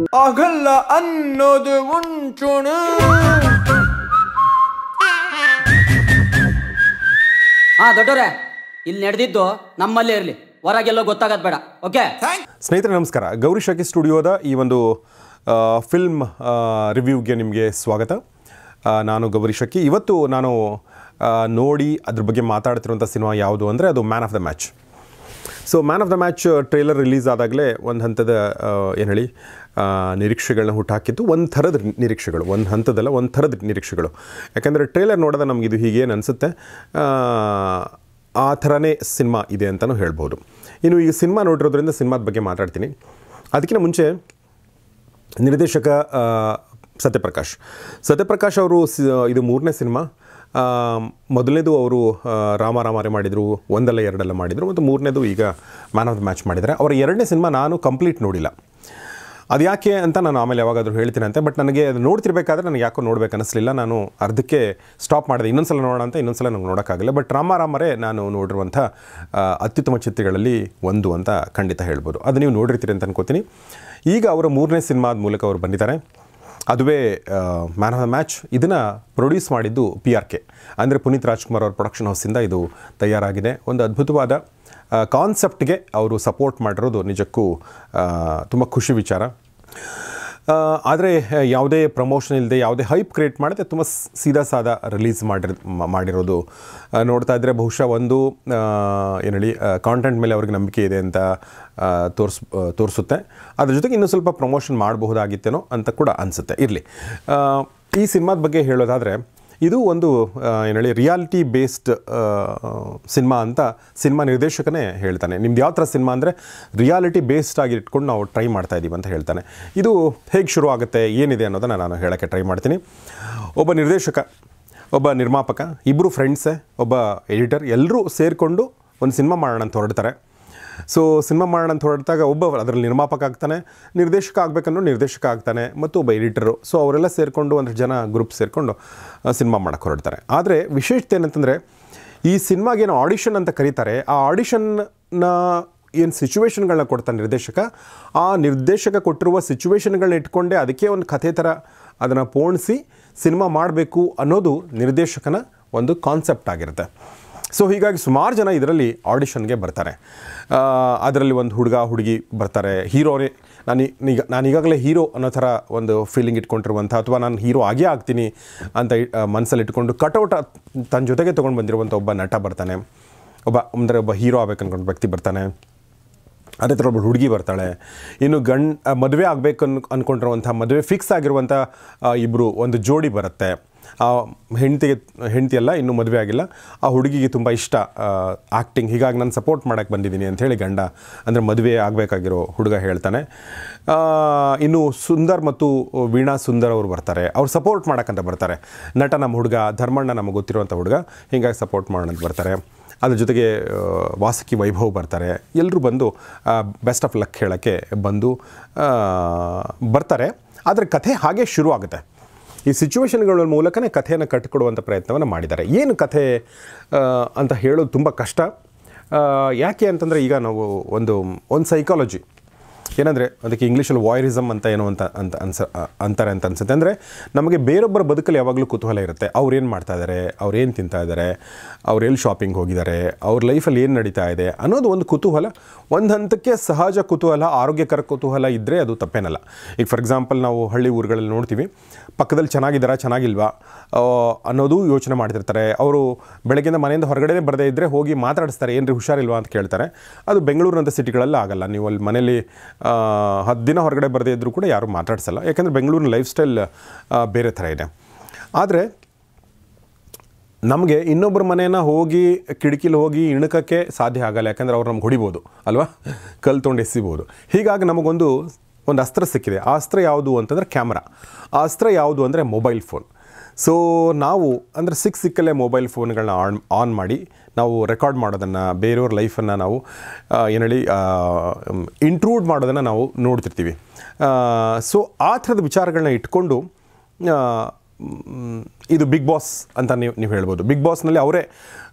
ಆಗಲ್ಲ ಅನ್ನೋದು ಉಂಟುಣು ಹಾ ದೊಡ್ಡವ್ರೆ ಇಲ್ಲಿ ನಡೆದಿದ್ದು ನಮ್ಮಲ್ಲೇ ಇರಲಿ ಹೊರಗೆಲ್ಲೋ ಗೊತ್ತಾಗದ್ ಬೇಡ ಓಕೆ ಸ್ನೇಹಿತರೆ ನಮಸ್ಕಾರ ಗೌರಿ ಶಕಿ ಸ್ಟುಡಿಯೋದ ಈ ಒಂದು ಆ, ಫಿಲ್ಮ್ ಆ, ರಿವ್ಯೂಗೆ ನಿಮಗೆ ಸ್ವಾಗತ ಆ, ನಾನು ಗೌರಿ ಶಕಿ ಇವತ್ತು ನಾನು ಆ, ನೋಡಿ ಅದ್ರ ಬಗ್ಗೆ ಮಾತಾಡ್ತಿರುವಂಥ ಸಿನಿಮಾ ಯಾವುದು ಅಂದರೆ ಅದು Man of the Match so Man of the Match trailer release ಆದಾಗಲೇ ಒಂದು ಹಂತದ ಏನು ಹೇಳಿ ಆ, ನಿರೀಕ್ಷೆಗಳನ್ನ ಹುಟ್ಟಾಕಿತ್ತು ಒಂದು ಥರದ ನಿರೀಕ್ಷೆಗಳು ಒಂದು ಹಂತದಲ್ಲ ಒಂದು ಥರದ ನಿರೀಕ್ಷೆಗಳು ಯಾಕಂದರೆ ಟ್ರೇಲರ್ ನೋಡಿದ ನಮಗಿದು ಹೀಗೇನು ಅನಿಸುತ್ತೆ ಆ ಥರನೇ ಸಿನಿಮಾ ಇದೆ ಅಂತಲೂ ಹೇಳ್ಬೋದು ಇನ್ನು ಈಗ ಸಿನಿಮಾ ನೋಡಿರೋದ್ರಿಂದ ಸಿನಿಮಾದ ಬಗ್ಗೆ ಮಾತಾಡ್ತೀನಿ ಅದಕ್ಕಿಂತ ಮುಂಚೆ ನಿರ್ದೇಶಕ ಆ, ಸತ್ಯಪ್ರಕಾಶ್ ಸತ್ಯಪ್ರಕಾಶ್ ಅವರು ಸಿ ಇದು ಮೂರನೇ ಸಿನಿಮಾ ಆ, ಮೊದಲನೇದು ಅವರು ಆ, ರಾಮ ರಾಮಾರೆ ಮಾಡಿದರು ಒಂದಲ್ಲ ಎರಡಲ್ಲ ಮಾಡಿದರು ಮತ್ತು ಮೂರನೇದು ಈಗ ಮ್ಯಾನ್ ಆಫ್ ದ ಮ್ಯಾಚ್ ಮಾಡಿದ್ದಾರೆ ಅವರ ಎರಡನೇ ಸಿನಿಮಾ ನಾನು ಕಂಪ್ಲೀಟ್ ನೋಡಿಲ್ಲ ಅದು ಯಾಕೆ ಅಂತ ನಾನು ಆಮೇಲೆ ಯಾವಾಗಾದರೂ ಹೇಳ್ತೀನಿ ಅಂತ ಬಟ್ ನನಗೆ ಅದು ನೋಡ್ತಿರ್ಬೇಕಾದ್ರೆ ನನಗೆ ಯಾಕೋ ನೋಡ್ಬೇಕು ಅನ್ನಿಸ್ಲಿಲ್ಲ ನಾನು ಅರ್ಧಕ್ಕೆ ಸ್ಟಾಪ್ ಮಾಡಿದೆ ಇನ್ನೊಂದ್ಸಲ ನೋಡೋಣ ಅಂತ ಇನ್ನೊಂದ್ಸಲ ನಂಗೆ ನೋಡೋಕ್ಕಾಗಲ್ಲ ಬಟ್ ರಾಮ ರಾಮರೇ ನಾನು ನೋಡಿರುವಂಥ ಆ, ಅತ್ಯುತ್ತಮ ಚಿತ್ರಗಳಲ್ಲಿ ಒಂದು ಅಂತ ಖಂಡಿತ ಹೇಳ್ಬೋದು ಅದು ನೀವು ನೋಡಿರ್ತೀರಿ ಅಂತ ಅನ್ಕೋತೀನಿ ಈಗ ಅವರ ಮೂರನೇ ಸಿನಿಮಾದ ಮೂಲಕ ಅವರು ಬಂದಿದ್ದಾರೆ ಅದುವೇ ಮ್ಯಾನ್ ಆಫ್ ದ ಮ್ಯಾಚ್ ಇದನ್ನು ಪ್ರೊಡ್ಯೂಸ್ ಮಾಡಿದ್ದು ಪಿ ಆರ್ ಕೆ ಅಂದರೆ ಪುನೀತ್ ರಾಜ್ಕುಮಾರ್ ಅವ್ರ ಪ್ರೊಡಕ್ಷನ್ ಹೌಸಿಂದ ಇದು ತಯಾರಾಗಿದೆ ಒಂದು ಅದ್ಭುತವಾದ ಕಾನ್ಸೆಪ್ಟ್ಗೆ ಅವರು ಸಪೋರ್ಟ್ ಮಾಡಿರೋದು ನಿಜಕ್ಕೂ ತುಂಬ ಖುಷಿ ವಿಚಾರ ಆದರೆ ಯಾವುದೇ ಪ್ರಮೋಷನ್ ಇಲ್ಲದೆ ಯಾವುದೇ ಹೈಪ್ ಕ್ರಿಯೇಟ್ ಮಾಡದೆ ತುಂಬ ಸ್- ಸೀದಾ ಸಾದಾ ರಿಲೀಸ್ ಮಾಡಿರ್ ಮ- ಮಾಡಿರೋದು ಆ, ನೋಡ್ತಾ ಇದ್ದರೆ ಬಹುಶಃ ಒಂದು ಆ, ಏನು ಹೇಳಿ ಕಾಂಟೆಂಟ್ ಮೇಲೆ ಅವ್ರಿಗೆ ನಂಬಿಕೆ ಇದೆ ಅಂತ ತೋರಿಸ್ ತೋರಿಸುತ್ತೆ ಅದ್ರ ಜೊತೆಗೆ ಇನ್ನೂ ಸ್ವಲ್ಪ ಪ್ರಮೋಷನ್ ಮಾಡಬಹುದಾಗಿತ್ತೇನೋ ಅಂತ ಕೂಡ ಅನಿಸುತ್ತೆ ಇರಲಿ ಈ ಸಿನಿಮಾದ ಬಗ್ಗೆ ಹೇಳೋದಾದರೆ ಇದು ಒಂದು ಏನು ಹೇಳಿ ರಿಯಾಲಿಟಿ ಬೇಸ್ಡ್ ಸಿನಿಮಾ ಅಂತ ಸಿನಿಮಾ ನಿರ್ದೇಶಕನೇ ಹೇಳ್ತಾನೆ ನಿಮ್ದು ಯಾವ ಥರ ಸಿನಿಮಾ ಅಂದರೆ ರಿಯಾಲಿಟಿ ಬೇಸ್ಡ್ ಆಗಿ ಇಟ್ಕೊಂಡು ನಾವು ಟ್ರೈ ಮಾಡ್ತಾ ಇದ್ದೀವಿ ಅಂತ ಹೇಳ್ತಾನೆ ಇದು ಹೇಗೆ ಶುರು ಆಗುತ್ತೆ ಏನಿದೆ ಅನ್ನೋದನ್ನು ನಾನು ಹೇಳೋಕ್ಕೆ ಟ್ರೈ ಮಾಡ್ತೀನಿ ಒಬ್ಬ ನಿರ್ದೇಶಕ ಒಬ್ಬ ನಿರ್ಮಾಪಕ ಇಬ್ಬರು ಫ್ರೆಂಡ್ಸೇ ಒಬ್ಬ ಎಡಿಟರ್ ಎಲ್ಲರೂ ಸೇರಿಕೊಂಡು ಒಂದು ಸಿನಿಮಾ ಮಾಡೋಣ ಅಂತ ಹೊರಡ್ತಾರೆ ಸೊ ಸಿನಿಮಾ ಮಾಡೋಣ ಅಂತ ಹೊರಟಾಗ ಒಬ್ಬ ಅದರಲ್ಲಿ ನಿರ್ಮಾಪಕ ಆಗ್ತಾನೆ ನಿರ್ದೇಶಕ ಆಗಬೇಕನ್ನೋ ನಿರ್ದೇಶಕ ಆಗ್ತಾನೆ ಮತ್ತು ಒಬ್ಬ ಎಡಿಟರು ಸೊ ಅವರೆಲ್ಲ ಸೇರಿಕೊಂಡು ಒಂದಷ್ಟು ಜನ ಗ್ರೂಪ್ ಸೇರಿಕೊಂಡು ಸಿನಿಮಾ ಮಾಡೋಕ್ಕೆ ಹೊರಡ್ತಾರೆ ಆದರೆ ವಿಶೇಷತೆ ಏನಂತಂದರೆ ಈ ಸಿನಿಮಾಗೇನು ಆಡಿಷನ್ ಅಂತ ಕರೀತಾರೆ ಆ ಆಡಿಷನ್ನ ಏನು ಸಿಚುವೇಶನ್ಗಳನ್ನ ಕೊಡ್ತಾನೆ ನಿರ್ದೇಶಕ ಆ ನಿರ್ದೇಶಕ ಕೊಟ್ಟಿರುವ ಸಿಚುವೇಶನ್ಗಳನ್ನ ಇಟ್ಕೊಂಡೇ ಅದಕ್ಕೆ ಒಂದು ಕಥೆ ಥರ ಅದನ್ನು ಪೋಣಿಸಿ ಸಿನಿಮಾ ಮಾಡಬೇಕು ಅನ್ನೋದು ನಿರ್ದೇಶಕನ ಒಂದು ಕಾನ್ಸೆಪ್ಟ್ ಆಗಿರುತ್ತೆ ಸೊ ಹೀಗಾಗಿ ಸುಮಾರು ಜನ ಇದರಲ್ಲಿ ಆಡಿಷನ್ಗೆ ಬರ್ತಾರೆ ಆ, ಅದರಲ್ಲಿ ಒಂದು ಹುಡುಗ ಹುಡುಗಿ ಬರ್ತಾರೆ ಹೀರೋನೇ ನಾನು ಈಗ ನಾನು ಈಗಾಗಲೇ ಹೀರೋ ಅನ್ನೋ ಥರ ಒಂದು ಫೀಲಿಂಗ್ ಇಟ್ಕೊಂಡಿರುವಂಥ ಅಥವಾ ನಾನು ಹೀರೋ ಆಗೇ ಆಗ್ತೀನಿ ಅಂತ ಮನಸ್ಸಲ್ಲಿ ಇಟ್ಕೊಂಡು ಕಟೌಟ ತನ್ನ ಜೊತೆಗೆ ತೊಗೊಂಡು ಬಂದಿರುವಂಥ ಒಬ್ಬ ನಟ ಬರ್ತಾನೆ ಒಬ್ಬ ಅಂದರೆ ಒಬ್ಬ ಹೀರೋ ಆಗ್ಬೇಕು ಅನ್ಕೊಂಡು ವ್ಯಕ್ತಿ ಬರ್ತಾನೆ ಅದೇ ಥರ ಒಬ್ಬಳು ಹುಡುಗಿ ಬರ್ತಾಳೆ ಇನ್ನು ಗಂಡ್ ಆ, ಮದುವೆ ಆಗಬೇಕು ಅನ್ ಅಂದ್ಕೊಂಡಿರುವಂಥ ಮದುವೆ ಫಿಕ್ಸ್ ಆಗಿರುವಂಥ ಇಬ್ಬರು ಒಂದು ಜೋಡಿ ಬರುತ್ತೆ ಆ ಹೆಂಡತಿಗೆ ಹೆಂಡತಿ ಅಲ್ಲ ಇನ್ನೂ ಮದುವೆ ಆಗಿಲ್ಲ ಆ ಹುಡುಗಿಗೆ ತುಂಬ ಇಷ್ಟ ಆ್ಯಕ್ಟಿಂಗ್ ಹೀಗಾಗಿ ನಾನು ಸಪೋರ್ಟ್ ಮಾಡೋಕ್ಕೆ ಬಂದಿದ್ದೀನಿ ಅಂಥೇಳಿ ಗಂಡ ಅಂದರೆ ಮದುವೆ ಆಗಬೇಕಾಗಿರೋ ಹುಡುಗ ಹೇಳ್ತಾನೆ ಆ, ಇನ್ನು ಸುಂದರ್ ಮತ್ತು ವೀಣಾ ಸುಂದರ್ ಅವರು ಬರ್ತಾರೆ ಅವ್ರು ಸಪೋರ್ಟ್ ಮಾಡೋಕ್ಕಂತ ಬರ್ತಾರೆ ನಟ ನಮ್ಮ ಹುಡುಗ ಧರ್ಮಣ್ಣ ನಮಗೆ ಗೊತ್ತಿರುವಂಥ ಹುಡುಗ ಹೀಗಾಗಿ ಸಪೋರ್ಟ್ ಮಾಡೋಣ ಅಂತ ಬರ್ತಾರೆ ಅದ್ರ ಜೊತೆಗೆ ಆ, ವಾಸುಕಿ ವೈಭವ್ ಬರ್ತಾರೆ ಎಲ್ಲರೂ ಬಂದು ಬೆಸ್ಟ್ ಆಫ್ ಲಕ್ ಹೇಳೋಕ್ಕೆ ಬಂದು ಆ, ಬರ್ತಾರೆ ಆದರೆ ಕಥೆ ಹಾಗೆ ಶುರು ಆಗುತ್ತೆ ಈ ಸಿಚುವೇಶನ್ಗಳ ಮೂಲಕನೇ ಕಥೆಯನ್ನು ಕಟ್ಟಿಕೊಡುವಂಥ ಪ್ರಯತ್ನವನ್ನು ಮಾಡಿದ್ದಾರೆ ಏನು ಕಥೆ ಆ, ಅಂತ ಹೇಳೋದು ತುಂಬ ಕಷ್ಟ ಆ, ಯಾಕೆ ಅಂತಂದರೆ ಈಗ ನಾವು ಒಂದು ಒಂದು ಸೈಕಾಲಜಿ ಏನಂದರೆ ಅದಕ್ಕೆ ಇಂಗ್ಲೀಷಲ್ಲಿ ವಾಯರಿಸಮ್ ಅಂತ ಏನೋ ಅಂತ ಅಂತ ಅನ್ಸ ಅ- ಅಂತಾರೆ ಅಂತ ಅನ್ಸುತ್ತೆ ಅಂದರೆ ನಮಗೆ ಬೇರೊಬ್ಬರ ಬದುಕಲ್ಲಿ ಯಾವಾಗಲೂ ಕುತೂಹಲ ಇರುತ್ತೆ ಅವ್ರು ಏನು ಮಾಡ್ತಾ ಇದ್ದಾರೆ ಅವ್ರು ಏನು ತಿಂತಾ ಇದ್ದಾರೆ ಅವ್ರು ಎಲ್ಲಿ ಶಾಪಿಂಗ್ ಹೋಗಿದ್ದಾರೆ ಅವ್ರ ಲೈಫಲ್ಲಿ ಏನು ನಡೀತಾ ಇದೆ ಅನ್ನೋದು ಒಂದು ಕುತೂಹಲ ಒಂದು ಹಂತಕ್ಕೆ ಸಹಜ ಕುತೂಹಲ ಆರೋಗ್ಯಕರ ಕುತೂಹಲ ಇದ್ದರೆ ಅದು ತಪ್ಪೇನಲ್ಲ ಈಗ ಫಾರ್ ಎಕ್ಸಾಂಪಲ್ ನಾವು ಹಳ್ಳಿ ಊರುಗಳಲ್ಲಿ ನೋಡ್ತೀವಿ ಪಕ್ಕದಲ್ಲಿ ಚೆನ್ನಾಗಿದ್ದಾರಾ ಚೆನ್ನಾಗಿಲ್ವಾ ಆ, ಅನ್ನೋದು ಯೋಚನೆ ಮಾಡ್ತಿರ್ತಾರೆ ಅವರು ಬೆಳಗ್ಗೆಯಿಂದ ಮನೆಯಿಂದ ಹೊರಗಡೆ ಬರದೇ ಇದ್ದರೆ ಹೋಗಿ ಮಾತಾಡಿಸ್ತಾರೆ ಏನ್ರಿ ಹುಷಾರಿಲ್ವಾ ಅಂತ ಕೇಳ್ತಾರೆ ಅದು ಬೆಂಗಳೂರಿನಂಥ ಸಿಟಿಗಳಲ್ಲಿ ಆಗಲ್ಲ ನೀವು ಅಲ್ಲಿ ಮನೇಲಿ ಆ, ಹತ್ತು ದಿನ ಹೊರಗಡೆ ಬರದೇ ಇದ್ದರೂ ಕೂಡ ಯಾರೂ ಮಾತಾಡ್ಸಲ್ಲ ಯಾಕೆಂದರೆ ಬೆಂಗಳೂರಿನ ಲೈಫ್ ಸ್ಟೈಲ್ ಬೇರೆ ಥರ ಇದೆ ಆದರೆ ನಮಗೆ ಇನ್ನೊಬ್ಬರ ಮನೇನ ಹೋಗಿ ಕಿಟಕಿಲಿ ಹೋಗಿ ಇಣಕಕ್ಕೆ ಸಾಧ್ಯ ಆಗಲ್ಲ ಯಾಕಂದರೆ ಅವ್ರು ನಮ್ಗೆ ಹೊಡಿಬೋದು ಅಲ್ವಾ ಕಲ್ಲು ತೊಗೊಂಡು ಎಸಿಬೋದು ಹೀಗಾಗಿ ನಮಗೊಂದು ಒಂದು ಅಸ್ತ್ರ ಸಿಕ್ಕಿದೆ ಆ ಅಸ್ತ್ರ ಯಾವುದು ಅಂತಂದರೆ ಕ್ಯಾಮ್ರಾ ಆ ಅಸ್ತ್ರ ಯಾವುದು ಅಂದರೆ ಮೊಬೈಲ್ ಫೋನ್ ಸೊ ನಾವು ಅಂದರೆ ಸಿಕ್ ಸಿಕ್ಕಲ್ಲೇ ಮೊಬೈಲ್ ಫೋನ್ಗಳನ್ನ ಆನ್ ಆನ್ ಮಾಡಿ ನಾವು ರೆಕಾರ್ಡ್ ಮಾಡೋದನ್ನು ಬೇರೆಯವ್ರ ಲೈಫನ್ನು ನಾವು ಆ, ಏನು ಹೇಳಿ ಇಂಟ್ರೂಡ್ ಮಾಡೋದನ್ನು ನಾವು ನೋಡ್ತಿರ್ತೀವಿ ಸೊ ಆ ಥರದ ವಿಚಾರಗಳನ್ನ ಇಟ್ಕೊಂಡು ಆ, ಮ್, ಇದು ಬಿಗ್ ಬಾಸ್ ಅಂತ ನೀವು ನೀವು ಹೇಳ್ಬೋದು ಬಿಗ್ ಬಾಸ್ನಲ್ಲಿ ಅವರೇ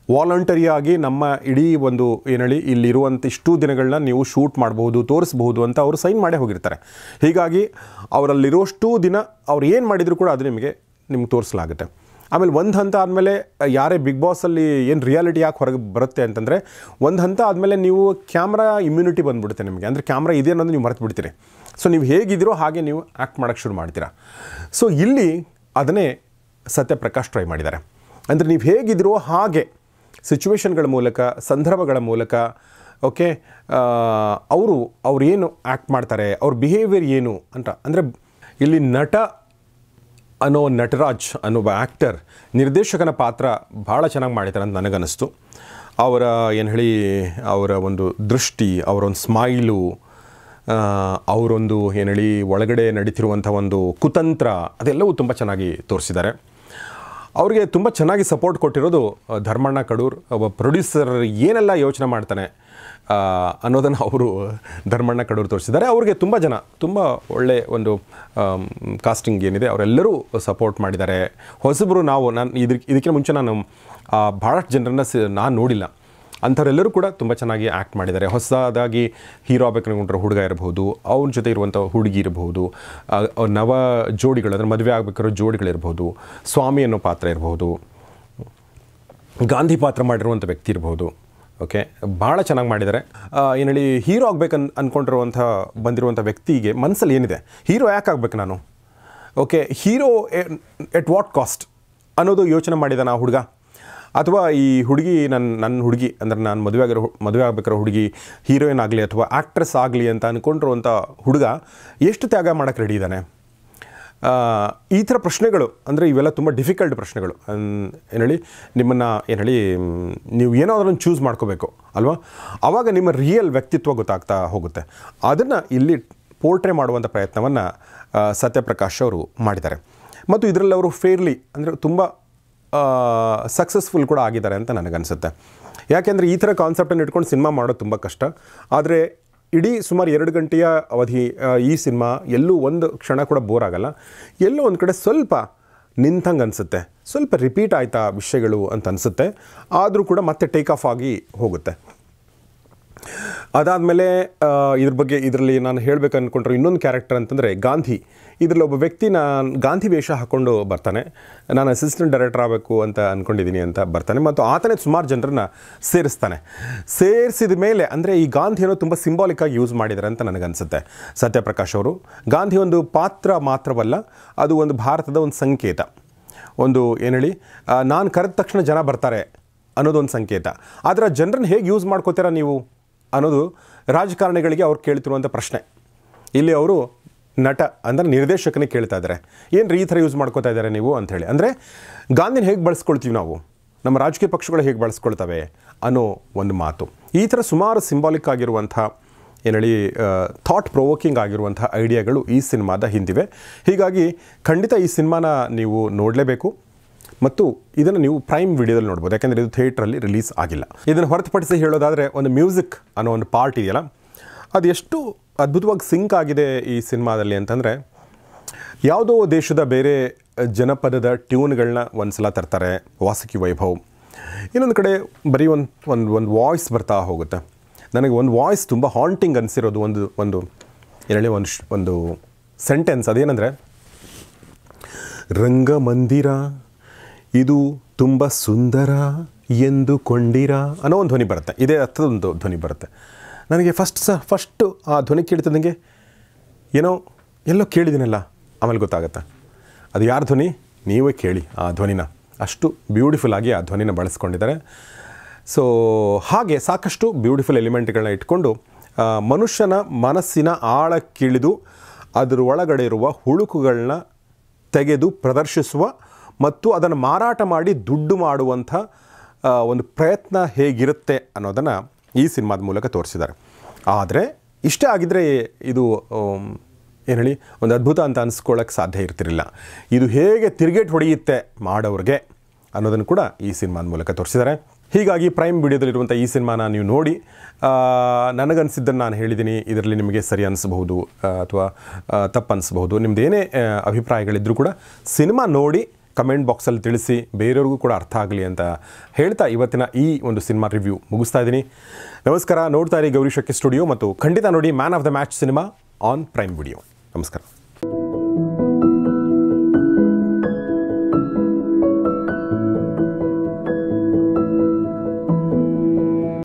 ವಾಲಂಟರಿಯಾಗಿ ನಮ್ಮ ಇಡೀ ಒಂದು ಏನು ಹೇಳಿ ಇಲ್ಲಿರುವಂಥ ಇಷ್ಟು ದಿನಗಳನ್ನ ನೀವು ಶೂಟ್ ಮಾಡಬಹುದು ತೋರಿಸ್ಬಹುದು ಅಂತ ಅವರು ಸೈನ್ ಮಾಡೇ ಹೋಗಿರ್ತಾರೆ ಹೀಗಾಗಿ ಅವರಲ್ಲಿರುವಷ್ಟು ದಿನ ಅವ್ರು ಏನು ಮಾಡಿದರೂ ಕೂಡ ಅದು ನಿಮಗೆ ನಿಮ್ಗೆ ತೋರಿಸಲಾಗುತ್ತೆ ಆಮೇಲೆ ಒಂದು ಹಂತ ಆದಮೇಲೆ ಯಾರೇ ಬಿಗ್ ಬಾಸಲ್ಲಿ ಏನು ರಿಯಾಲಿಟಿ ಯಾಕೆ ಹೊರಗೆ ಬರುತ್ತೆ ಅಂತಂದರೆ ಒಂದು ಹಂತ ಆದಮೇಲೆ ನೀವು ಕ್ಯಾಮ್ರಾ ಇಮ್ಯುನಿಟಿ ಬಂದುಬಿಡುತ್ತೆ ನಿಮಗೆ ಅಂದರೆ ಕ್ಯಾಮ್ರಾ ಇದೆ ಅನ್ನೋದು ನೀವು ಮರೆತು ಬಿಡ್ತೀರಿ ಸೊ ನೀವು ಹೇಗಿದ್ದೀರೋ ಹಾಗೆ ನೀವು ಆ್ಯಕ್ಟ್ ಮಾಡೋಕ್ಕೆ ಶುರು ಮಾಡ್ತೀರಾ ಸೊ ಇಲ್ಲಿ ಅದನ್ನೇ ಸತ್ಯಪ್ರಕಾಶ್ ಟ್ರೈ ಮಾಡಿದ್ದಾರೆ ಅಂದರೆ ನೀವು ಹೇಗಿದ್ದೀರೋ ಹಾಗೆ ಸಿಚುವೇಶನ್ಗಳ ಮೂಲಕ ಸಂದರ್ಭಗಳ ಮೂಲಕ ಓಕೆ ಅವರು ಅವ್ರು ಏನು ಆ್ಯಕ್ಟ್ ಮಾಡ್ತಾರೆ ಅವ್ರ ಬಿಹೇವಿಯರ್ ಏನು ಅಂತ ಅಂದರೆ ಇಲ್ಲಿ ನಟ ಅನ್ನೋ ನಟರಾಜ್ ಅನ್ನೋ ಆ್ಯಕ್ಟರ್ ನಿರ್ದೇಶಕನ ಪಾತ್ರ ಭಾಳ ಚೆನ್ನಾಗಿ ಮಾಡಿದ್ದಾರೆ ಅಂತ ನನಗನ್ನಿಸ್ತು ಅವರ ಏನು ಹೇಳಿ ಅವರ ಒಂದು ದೃಷ್ಟಿ ಅವರೊಂದು ಸ್ಮೈಲು ಆ, ಅವರೊಂದು ಏನು ಹೇಳಿ ಒಳಗಡೆ ನಡೀತಿರುವಂಥ ಒಂದು ಕುತಂತ್ರ ಅದೆಲ್ಲವೂ ತುಂಬ ಚೆನ್ನಾಗಿ ತೋರಿಸಿದ್ದಾರೆ ಅವ್ರಿಗೆ ತುಂಬ ಚೆನ್ನಾಗಿ ಸಪೋರ್ಟ್ ಕೊಟ್ಟಿರೋದು ಆ, ಧರ್ಮಣ್ಣ ಕಡೂರ್ ಒಬ್ಬ ಪ್ರೊಡ್ಯೂಸರ್ ಏನೆಲ್ಲ ಯೋಚನೆ ಮಾಡ್ತಾನೆ ಆ, ಅನ್ನೋದನ್ನು ಅವರು ಧರ್ಮಣ್ಣ ಕಡೂರ್ ತೋರಿಸಿದ್ದಾರೆ ಅವ್ರಿಗೆ ತುಂಬ ಜನ ತುಂಬ ಒಳ್ಳೆ ಒಂದು ಕಾಸ್ಟಿಂಗ್ ಏನಿದೆ ಅವರೆಲ್ಲರೂ ಸಪೋರ್ಟ್ ಮಾಡಿದ್ದಾರೆ ಹೊಸಬರು ನಾವು ನಾನು ಇದಕ್ಕೆ ಇದಕ್ಕಿಂತ ಮುಂಚೆ ನಾನು ಆ, ಭಾಳಷ್ಟು ಜನರನ್ನ ಸಿ ನಾನು ನೋಡಿಲ್ಲ ಅಂಥವರೆಲ್ಲರೂ ಕೂಡ ತುಂಬ ಚೆನ್ನಾಗಿ ಆ್ಯಕ್ಟ್ ಮಾಡಿದ್ದಾರೆ ಹೊಸದಾಗಿ ಹೀರೋ ಆಗಬೇಕು ಅನ್ಕೊಂಡ್ರೆ ಹುಡುಗ ಇರಬಹುದು ಅವ್ರ ಜೊತೆ ಇರುವಂಥ ಹುಡುಗಿ ಇರಬಹುದು ಆ, ಅವ್ರ ನವ ಜೋಡಿಗಳು ಅಂದರೆ ಮದುವೆ ಆಗಬೇಕಾರೋ ಜೋಡಿಗಳಿರ್ಬೋದು ಸ್ವಾಮಿ ಅನ್ನೋ ಪಾತ್ರ ಇರಬಹುದು ಗಾಂಧಿ ಪಾತ್ರ ಮಾಡಿರುವಂಥ ವ್ಯಕ್ತಿ ಇರ್ಬೋದು ಓಕೆ ಭಾಳ ಚೆನ್ನಾಗಿ ಮಾಡಿದ್ದಾರೆ ಆ, ಏನು ಹೇಳಿ ಹೀರೋ ಆಗ್ಬೇಕನ್ ಅಂದ್ಕೊಂಡಿರುವಂಥ ಬಂದಿರುವಂಥ ವ್ಯಕ್ತಿಗೆ ಮನಸ್ಸಲ್ಲಿ ಏನಿದೆ ಹೀರೋ ಯಾಕೆ ಆಗ್ಬೇಕು ನಾನು okay hero at what cost ಅನ್ನೋದು ಯೋಚನೆ ಮಾಡಿದ ಆ ಹುಡುಗ ಅಥವಾ ಈ ಹುಡುಗಿ ನನ್ನ ನನ್ನ ಹುಡುಗಿ ಅಂದರೆ ನಾನು ಮದುವೆ ಆಗಿರೋ ಹು- ಮದುವೆ ಆಗಬೇಕಾರೋ ಹುಡುಗಿ ಹೀರೋಯಿನ್ ಆಗಲಿ ಅಥವಾ ಆ್ಯಕ್ಟ್ರೆಸ್ ಆಗಲಿ ಅಂತ ಅಂದ್ಕೊಂಡಿರುವಂಥ ಹುಡುಗ ಎಷ್ಟು ತ್ಯಾಗ ಮಾಡೋಕ್ಕೆ ರೆಡಿ ಇದ್ದಾನೆ ಆ, ಈ ಥರ ಪ್ರಶ್ನೆಗಳು ಅಂದರೆ ಇವೆಲ್ಲ ತುಂಬ ಡಿಫಿಕಲ್ಟ್ ಪ್ರಶ್ನೆಗಳು ಏನು ಹೇಳಿ ನಿಮ್ಮನ್ನು ಏನು ಹೇಳಿ ಮ್, ನೀವು ಏನೋ ಅದನ್ನು ಚೂಸ್ ಮಾಡ್ಕೋಬೇಕು ಅಲ್ವಾ ಆವಾಗ ನಿಮ್ಮ ರಿಯಲ್ ವ್ಯಕ್ತಿತ್ವ ಗೊತ್ತಾಗ್ತಾ ಹೋಗುತ್ತೆ ಅದನ್ನು ಇಲ್ಲಿ ಪೋರ್ಟ್ರೇ ಮಾಡುವಂಥ ಪ್ರಯತ್ನವನ್ನು ಸತ್ಯಪ್ರಕಾಶ್ ಅವರು ಮಾಡಿದ್ದಾರೆ ಮತ್ತು ಇದರಲ್ಲಿ ಅವರು ಫೇರ್ಲಿ ಅಂದರೆ ತುಂಬ ಸಕ್ಸಸ್ಫುಲ್ ಕೂಡ ಆಗಿದ್ದಾರೆ ಅಂತ ನನಗನ್ಸುತ್ತೆ ಯಾಕೆಂದರೆ ಈ ಥರ ಕಾನ್ಸೆಪ್ಟನ್ನು ಇಟ್ಕೊಂಡು ಸಿನಿಮಾ ಮಾಡೋದು ತುಂಬ ಕಷ್ಟ ಆದರೆ ಇಡೀ ಸುಮಾರು ಎರಡು ಗಂಟೆಯ ಅವಧಿ ಆ, ಈ ಸಿನಿಮಾ ಎಲ್ಲೂ ಒಂದು ಕ್ಷಣ ಕೂಡ ಬೋರ್ ಆಗಲ್ಲ ಎಲ್ಲೋ ಒಂದು ಕಡೆ ಸ್ವಲ್ಪ ನಿಂತಂಗೆ ಅನಿಸುತ್ತೆ ಸ್ವಲ್ಪ ರಿಪೀಟ್ ಆಯ್ತಾ ವಿಷಯಗಳು ಅಂತ ಅನಿಸುತ್ತೆ ಆದರೂ ಕೂಡ ಮತ್ತೆ ಟೇಕ್ ಆಫ್ ಆಗಿ ಹೋಗುತ್ತೆ ಅದಾದಮೇಲೆ ಇದ್ರ ಬಗ್ಗೆ ಇದರಲ್ಲಿ ನಾನು ಹೇಳಬೇಕು ಅಂದ್ಕೊಂಡ್ರೆ ಇನ್ನೊಂದು ಕ್ಯಾರೆಕ್ಟರ್ ಅಂತಂದರೆ ಗಾಂಧಿ ಇದರಲ್ಲಿ ಒಬ್ಬ ವ್ಯಕ್ತಿ ನಾನು ಗಾಂಧಿ ವೇಷ ಹಾಕ್ಕೊಂಡು ಬರ್ತಾನೆ ನಾನು ಅಸಿಸ್ಟೆಂಟ್ ಡೈರೆಕ್ಟರ್ ಆಗಬೇಕು ಅಂತ ಅಂದ್ಕೊಂಡಿದ್ದೀನಿ ಅಂತ ಬರ್ತಾನೆ ಮತ್ತು ಆತನೇ ಸುಮಾರು ಜನರನ್ನ ಸೇರಿಸ್ತಾನೆ ಸೇರಿಸಿದ ಮೇಲೆ ಅಂದರೆ ಈ ಗಾಂಧಿಯನ್ನು ತುಂಬ ಸಿಂಬಾಲಿಕ್ಕಾಗಿ ಯೂಸ್ ಮಾಡಿದ್ದಾರೆ ಅಂತ ನನಗನ್ಸುತ್ತೆ ಸತ್ಯಪ್ರಕಾಶ್ ಅವರು ಗಾಂಧಿ ಒಂದು ಪಾತ್ರ ಮಾತ್ರವಲ್ಲ ಅದು ಒಂದು ಭಾರತದ ಒಂದು ಸಂಕೇತ ಒಂದು ಏನು ಹೇಳಿ ನಾನು ಕರೆದ ತಕ್ಷಣ ಜನ ಬರ್ತಾರೆ ಅನ್ನೋದೊಂದು ಸಂಕೇತ ಆದರೆ ಆ ಜನರನ್ನ ಹೇಗೆ ಯೂಸ್ ಮಾಡ್ಕೋತೀರಾ ನೀವು ಅನ್ನೋದು ರಾಜಕಾರಣಿಗಳಿಗೆ ಅವ್ರು ಕೇಳ್ತಿರುವಂಥ ಪ್ರಶ್ನೆ ಇಲ್ಲಿ ಅವರು ನಟ ಅಂದರೆ ನಿರ್ದೇಶಕನೇ ಕೇಳ್ತಾ ಇದ್ದಾರೆ ಏನು ರೀ ಈ ಥರ ಯೂಸ್ ಮಾಡ್ಕೋತಾ ಇದ್ದಾರೆ ನೀವು ಅಂಥೇಳಿ ಅಂದರೆ ಗಾಂಧಿನ ಹೇಗೆ ಬಳಸ್ಕೊಳ್ತೀವಿ ನಾವು ನಮ್ಮ ರಾಜಕೀಯ ಪಕ್ಷಗಳು ಹೇಗೆ ಬಳಸ್ಕೊಳ್ತವೆ ಅನ್ನೋ ಒಂದು ಮಾತು ಈ ಥರ ಸುಮಾರು ಸಿಂಬಾಲಿಕ್ ಆಗಿರುವಂಥ ಏನು ಹೇಳಿ ಥಾಟ್ ಪ್ರೊವೋಕಿಂಗ್ ಆಗಿರುವಂಥ ಐಡಿಯಾಗಳು ಈ ಸಿನಿಮಾದ ಹಿಂದಿವೆ ಹೀಗಾಗಿ ಖಂಡಿತ ಈ ಸಿನಿಮಾನ ನೀವು ನೋಡಲೇಬೇಕು ಮತ್ತು ಇದನ್ನು ನೀವು ಪ್ರೈಮ್ ವಿಡಿಯೋದಲ್ಲಿ ನೋಡ್ಬೋದು ಯಾಕೆಂದರೆ ಇದು ಥಿಯೇಟ್ರಲ್ಲಿ ರಿಲೀಸ್ ಆಗಿಲ್ಲ ಇದನ್ನು ಹೊರತುಪಡಿಸಿ ಹೇಳೋದಾದರೆ ಒಂದು ಮ್ಯೂಸಿಕ್ ಅನ್ನೋ ಒಂದು ಪಾರ್ಟ್ ಇದೆಯಲ್ಲ ಅದು ಎಷ್ಟು ಅದ್ಭುತವಾಗಿ ಸಿಂಕ್ ಆಗಿದೆ ಈ ಸಿನಿಮಾದಲ್ಲಿ ಅಂತಂದರೆ ಯಾವುದೋ ದೇಶದ ಬೇರೆ ಜನಪದದ ಟ್ಯೂನ್ಗಳನ್ನ ಒಂದು ಸಲ ತರ್ತಾರೆ ವಾಸುಕಿ ವೈಭವ್ ಇನ್ನೊಂದು ಕಡೆ ಬರೀ ಒಂದು ಒಂದು ಒಂದು ವಾಯ್ಸ್ ಬರ್ತಾ ಹೋಗುತ್ತೆ ನನಗೆ ಒಂದು ವಾಯ್ಸ್ ತುಂಬ ಹಾಂಟಿಂಗ್ ಅನಿಸಿರೋದು ಒಂದು ಒಂದು ಹೇಳಿ ಒಂದು ಶ್- ಒಂದು ಸೆಂಟೆನ್ಸ್ ಅದೇನೆಂದರೆ ರಂಗಮಂದಿರ ಇದು ತುಂಬ ಸುಂದರ ಎಂದುಕೊಂಡಿರ ಅನ್ನೋ ಒಂದು ಧ್ವನಿ ಬರುತ್ತೆ ಇದೇ ಅರ್ಥದೊಂದು ಧ್ವನಿ ಬರುತ್ತೆ ನನಗೆ ಫಸ್ಟ್ ಸ ಫಸ್ಟು ಆ ಧ್ವನಿ ಕೇಳ್ತಿದ್ದಂಗೆ ಏನೋ ಎಲ್ಲೋ ಕೇಳಿದ್ದೀನಲ್ಲ ಆಮೇಲೆ ಗೊತ್ತಾಗುತ್ತೆ ಅದು ಯಾರ ಧ್ವನಿ ನೀವೇ ಕೇಳಿ ಆ ಧ್ವನಿನ ಅಷ್ಟು ಬ್ಯೂಟಿಫುಲ್ ಆಗಿ ಆ ಧ್ವನಿನ ಬಳಸ್ಕೊಂಡಿದ್ದಾರೆ ಸೊ ಹಾಗೆ ಸಾಕಷ್ಟು ಬ್ಯೂಟಿಫುಲ್ ಎಲಿಮೆಂಟ್ಗಳನ್ನ ಇಟ್ಕೊಂಡು ಆ, ಮನುಷ್ಯನ ಮನಸ್ಸಿನ ಆಳಕ್ಕಿಳಿದು ಅದರ ಒಳಗಡೆ ಇರುವ ಹುಳುಕುಗಳನ್ನ ತೆಗೆದು ಪ್ರದರ್ಶಿಸುವ ಮತ್ತು ಅದನ್ನು ಮಾರಾಟ ಮಾಡಿ ದುಡ್ಡು ಮಾಡುವಂಥ ಆ, ಒಂದು ಪ್ರಯತ್ನ ಹೇಗಿರುತ್ತೆ ಅನ್ನೋದನ್ನು ಈ ಸಿನಿಮಾದ ಮೂಲಕ ತೋರಿಸಿದ್ದಾರೆ ಆದರೆ ಇಷ್ಟೇ ಆಗಿದ್ದರೆ ಇದು ಏನು ಹೇಳಿ ಒಂದು ಅದ್ಭುತ ಅಂತ ಅನಿಸ್ಕೊಳ್ಳೋಕ್ಕೆ ಸಾಧ್ಯ ಇರ್ತಿರಲಿಲ್ಲ ಇದು ಹೇಗೆ ತಿರುಗೇಟ್ ಹೊಡೆಯುತ್ತೆ ಮಾಡೋರಿಗೆ ಅನ್ನೋದನ್ನು ಕೂಡ ಈ ಸಿನಿಮಾದ ಮೂಲಕ ತೋರಿಸಿದ್ದಾರೆ ಹೀಗಾಗಿ ಪ್ರೈಮ್ ವಿಡಿಯೋದಲ್ಲಿರುವಂಥ ಈ ಸಿನಿಮಾನ ನೀವು ನೋಡಿ ಆ, ನನಗನ್ಸಿದ್ದನ್ನು ನಾನು ಹೇಳಿದ್ದೀನಿ ಇದರಲ್ಲಿ ನಿಮಗೆ ಸರಿ ಅನಿಸಬಹುದು ಅಥವಾ ತಪ್ಪು ಅನಿಸ್ಬಹುದು ನಿಮ್ದು ಏನೇ ಆ, ಅಭಿಪ್ರಾಯಗಳಿದ್ದರೂ ಕೂಡ ಸಿನಿಮಾ ನೋಡಿ ಕಮೆಂಟ್ ಬಾಕ್ಸಲ್ಲಿ ತಿಳಿಸಿ ಬೇರೆಯವ್ರಿಗೂ ಕೂಡ ಅರ್ಥ ಆಗಲಿ ಅಂತ ಹೇಳ್ತಾ ಇವತ್ತಿನ ಈ ಒಂದು ಸಿನಿಮಾ ರಿವ್ಯೂ ಮುಗಿಸ್ತಾ ಇದ್ದೀನಿ ನಮಸ್ಕಾರ ನೋಡ್ತಾ ಇರಿ ಗೌರಿ ಶಕ್ಕಿ ಸ್ಟುಡಿಯೋ ಮತ್ತು ಖಂಡಿತ ನೋಡಿ Man of the Match cinema on Prime Video ನಮಸ್ಕಾರ